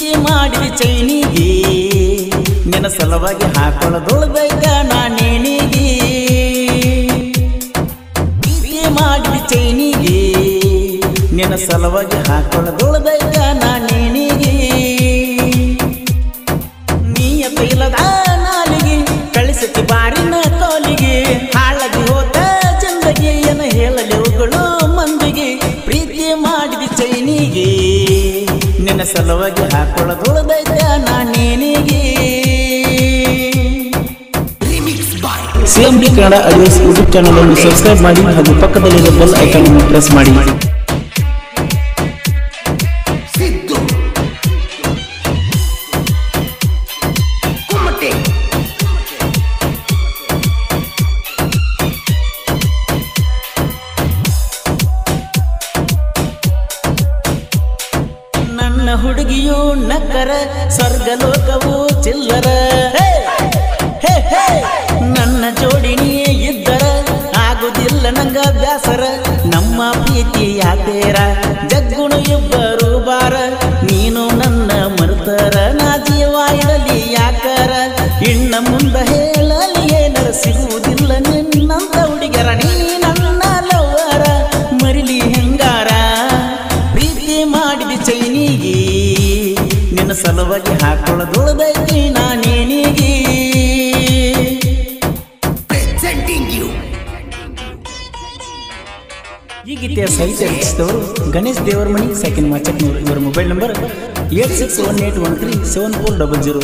ಮಾಡಿದ ಚೈನಿಗೆ ನಿನ್ನ ಸಲುವಾಗಿ ಹಾಕೊಳ್ಳೋದೊಳದೈತ ನಾನೇನಿಗೆ ಪ್ರೀತಿ ಮಾಡಿದ ಚೈನಿಗೆ ನಿನ್ನ ಸಲುವಾಗಿ ಹಾಕೊಳ್ಳೋದೊಳದೈತ ನಾನೇನಿಗೆ ನೀಯ ತೈಲದ ನಾಲಿಗೆ ಕಳಿಸತಿ ಬಾರಿನ ಕೋಲಿಗೆ ಹಾಳಗಿ ಹೋತ ಚಂದಗೆ ಏನ ಹೇಳಲಿ ಅವುಗಳು ಮಂದಿಗೆ ಪ್ರೀತಿ ಮಾಡಿದ ಚೈನಿಗೆ ನಿನ್ನ ಸಲುವಾಗಿ ಹಾಕೊಳ್ಳೋದೊಳದೈತ ನಾನೇನಿಗೆ CM D Kannada audios YouTube channel ಅನ್ನು ಸಬ್ಸ್ಕ್ರೈಬ್ ಮಾಡಿ ಹಾಗೂ ಪಕ್ಕದಲ್ಲಿರುವ ಬೆಲ್ ಐಕಾನ್ ಅನ್ನು ಪ್ರೆಸ್ ಮಾಡಿ ಸಿದ್ದು ಕುಮ್ಮಟೆ ನನ್ನ ಹುಡುಗಿಯು ನಕ್ಕರ ಸ್ವರ್ಗಲೋಕವು ಚಿಲ್ಲರ ಹೇ! ಹೇ, ಹೇ! ನನ್ನ ಜೋಡಿನಿಯೇ ಇದ್ದರ ಆಗುದಿಲ್ಲ ನಂಗ ಬ್ಯಾಸರ ನಮ್ಮ ಪ್ರೀತಿ ಯಾತೇರ ಜಗ್ಗುಣ ಇಬ್ಬರು ಬಾರ ನೀನು ನನ್ನ ಮರುತರ ನಾ ಜೀವ ಇಡಲಿ ಯಾಕರ ಇನ್ನ ಮುಂದ ಹೇಳಲಿ ಏನರ ಸಿಗುವುದಿಲ್ಲ ನಿನ್ನಂತ ಹುಡುಗರ ನೀ ನನ್ನ ಲವ್ವರ ಮರಿಲಿ ಹೆಂಗಾರ ಪ್ರೀತಿ ಮಾಡಿದ ಚೈನಿಗೆ ನಿನ್ನ ಸಲುವಾಗಿ ಹಾಕೊಳ್ಳೋದೊಳದೈತಿ ನಾನೇನಿಗೆ ಪ್ರೆಸೆಂಟಿಂಗ್ ಯು ಈ ಗೀತೆಯ ಸಾಹಿತ್ಯ ರಚಿಸಿದವರು ಗಣೇಶ್ ದೇವರಮಣಿ ಸೆಕೆಂಡ್ ಮಾಚಕ್ನೂರು ಇವರ mobile number eight six one eight one three seven four double zero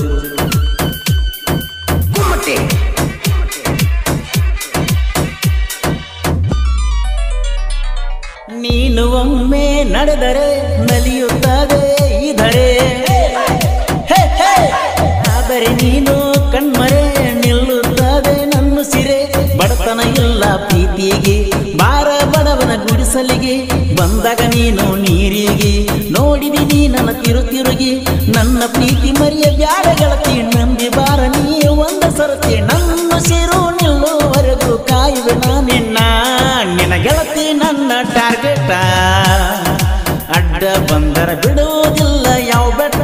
ಕುಮ್ಮಟೆ ನೀನು ಒಮ್ಮೆ ನಡೆದರೆ ನಲಿಯುತ್ತದೆ ಇದರೆ ಹೇ, ಹೇ! ಆದರೆ ನೀನು ಕಣ್ಮರೆ ನಿಲ್ಲುತ್ತದೆ ನನ್ನ ಸಿರೆ ಬಡತನ ಇಲ್ಲ ಪ್ರೀತಿಗೆ ಬಾರ ಬಡವನ ಗುಡಿಸಲಿಗೆ ಬಂದಾಗ ನೀನು ನೀರಿಗೆ ನೋಡಿದಿ ನೀ ನನ್ನ ತಿರು ತಿರುಗಿ ನನ್ನ ಪ್ರೀತಿ ಮರಿಯ ಬ್ಯಾಡ ಗೆಳತಿ ನಂಬಿ ಬಾರ ನೀ ಒಂದ ಸರತಿ ನನ್ನ ಸಿರು ನಿಲ್ಲುವರೆಗೂ ಕಾಯುವೆ ನಾನಿನ್ನ ನಿನ್ನ ಗೆಳತಿ ನನ್ನ ಟಾರ್ಗೆಟ ಅಡ್ಡ ಬಂದರ ಬಿಡುವುದಿಲ್ಲ ಯಾವ ಬೆಟ್ಟ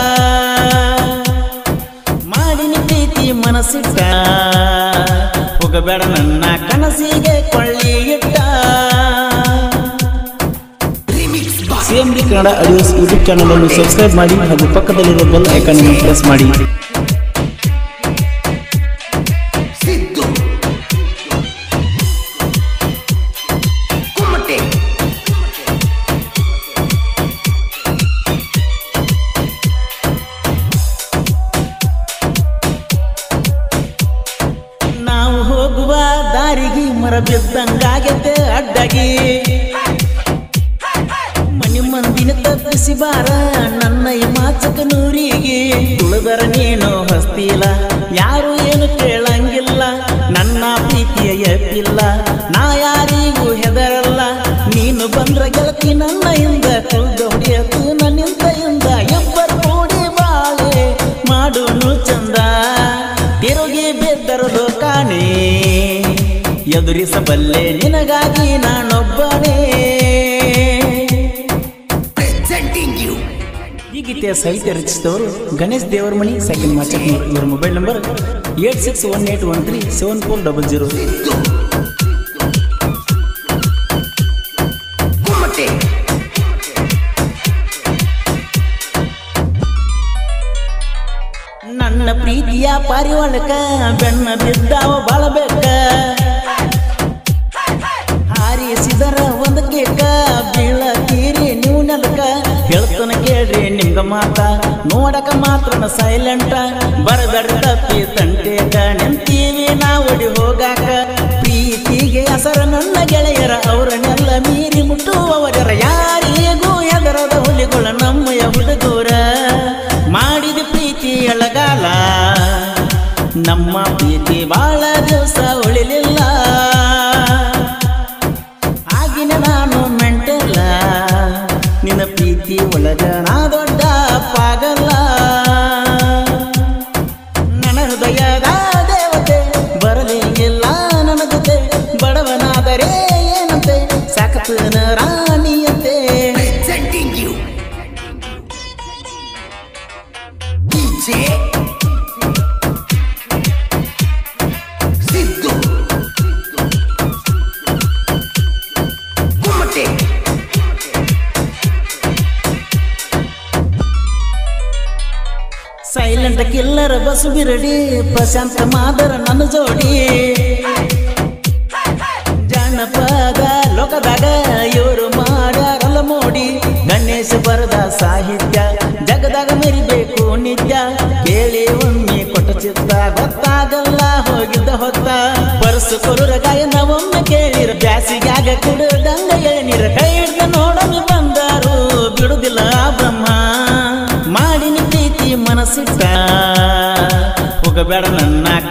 ಮಾಡಿನ ಪ್ರೀತಿ ಮನಸ್ಸಿಟ್ಟ ಹೋಗಬೇಡ ನನ್ನ ಕನಸಿಗೆ ಕೊಳ್ಳಿ ಇಟ್ಟ remix boy CM D Kannada audios YouTube channel ಅನ್ನು ಸಬ್ಸ್ಕ್ರೈಬ್ ಮಾಡಿ ಹಾಗೂ ಪಕ್ಕದಲ್ಲಿರುವ ಬೆಲ್ ಐಕಾನ್ ಅನ್ನು ಪ್ರೆಸ್ ಮಾಡಿ ಸಿದ್ದು ಕುಮ್ಮಟೆ ನಾವು ಹೋಗುವ ದಾರಿಗೆ ಮರ ಬಿದ್ದಂಗಾಗತ್ತೆ ಅಡ್ಡಗಿ ಮನಿ ಮಂದಿನ ತಪ್ಪಿಸಿ ಬಾರ ನನ್ನ ಈ ಮಾಚಕ ನೂರಿಗೆ ತುಳಿದರ ನೀನು ಹಸ್ತಿಲ್ಲ ಯಾರು ಏನು ಕೇಳಂಗಿಲ್ಲ ನನ್ನ ಪ್ರೀತಿಯ ಎಪ್ಪಿಲ್ಲ ನಾ ಯಾರಿಗೂ ಹೆದರಲ್ಲ ನೀನು ಬಂದ್ರ ಗೆಳತಿ ನನ್ನ ಹಿಂದ ಕುಲ್ದ ಹೊಡೆಯತು ನನ್ನಿಂದ ಹಿಂದ ಇಬ್ಬರು ಕೂಡಿ ಬಾಳೆ ಮಾಡೋನು ಚಂದ ತಿರುಗಿ ಬಿದ್ದರು ಲೋಕಾನೇ ಎದುರಿಸಬಲ್ಲೆ ನಿನಗಾಗಿ ನಾನೊಬ್ಬನೇ ಪ್ರೆಸೆಂಟಿಂಗ್ ಯು ಈ ಗೀತೆಯ ಸಾಹಿತ್ಯ ರಚಿಸಿದವರು ಗಣೇಶ್ ದೇವರಮಣಿ ಸೆಕೆಂಡ್ ಮಾಚಕ್ನೂರು ಇವರ mobile number eight six one eight one three seven four double zero Siddu ಕುಮ್ಮಟೆ ನನ್ನ ಪ್ರೀತಿಯ ಪಾರಿವಾಳಕ ಬೆನ್ನ ಬಿದ್ದಾವ ಬಾಳಬೇಕ ಹಾರಿಸಿದರ ಒಂದು ಕೇಕ ಬೀಳತೀರಿ ನೀವು ನೆಲಕ ಹೇಳ್ತಾನ ಕೇಳ್ರಿ ನಿಮ್ಗ ಮಾತ ನೋಡಕ ಮಾತ್ರ ಸೈಲೆಂಟ ಬರಬೇಡ್ರಿ ತಪ್ಪಿ ತಂಟೇಕ ನಿಂತೀವಿ ನಾ ಒಡಿ ಹೋಗಾಕ ಪ್ರೀತಿಗೆ ಹೆಸರ ನನ್ನ ಗೆಳೆಯರ ಅವರನ್ನೆಲ್ಲ ಮೀರಿ ಮುಟ್ಟುವವರ ಯಾರಿಗೂ ಎದರದ ಹುಲಿಗಳ ನಮ್ಮಯ ಹುಡುಗರ ಮಾಡಿದ ಪ್ರೀತಿ ಎಳಗಾಲ ನಮ್ಮ ಪ್ರೀತಿ ಬಾಳ ದಿವಸ ಉಳಿಲಿಲ್ಲ ಆಗಿನ ನಾನು ಮೆಂಟಲ್ಲ ನಿನ್ನ ಪ್ರೀತಿ ಒಳಗ ನಾ ದೊಡ್ಡ ಪಾಗಲ್ಲ ನನ್ನ ಹೃದಯದ ದೇವತೆ ಬರಲೇ ಇಲ್ಲ ನನ್ನ ಜೊತೆ ಬಡವನಾದರೆ ಏನಂತೆ ಸಾಕತನ ರಾಣಿಯಂತೆ presenting you silent killer Basu Biradi Prashant Madar ನನ್ನ ಜೋಡಿ ಜಾನಪದ ಲೋಕದಾಗ ಇವರು ಮಾಡ್ಯಾರಲ್ಲ ಮೋಡಿ ಗಣೇಶ ಬರದ ಸಾಹಿತ್ಯ ಜಗದಾಗ ಮೆರಿಬೇಕು ನಿತ್ಯ ಕೇಳಿ ಒಮ್ಮೆ ಕೊಟ್ಟ ಚಿತ್ತ ಗೊತ್ತಾಗಲ್ಲ ಹೋಗಿದ್ದ ಹೊತ್ತ ಪರಸು ಕೊರುರ ಗಾಯನ ಒಮ್ಮೆ ಕೇಳಿರ ಬ್ಯಾಸಿಗ್ಯಾಗ ಕುಡದಂಗ ಏನಿರ ಕೈ ಹಿಡ್ದ ನೋಡಲು ಬಂದರು ಬಿಡುದಿಲ್ಲ ಆ ಬ್ರಹ್ಮ ಮಾಡಿನ ಪ್ರೀತಿ ಮನಸ್ಸಿಟ್ಟ ಹೋಗಬೇಡ ನನ್ನ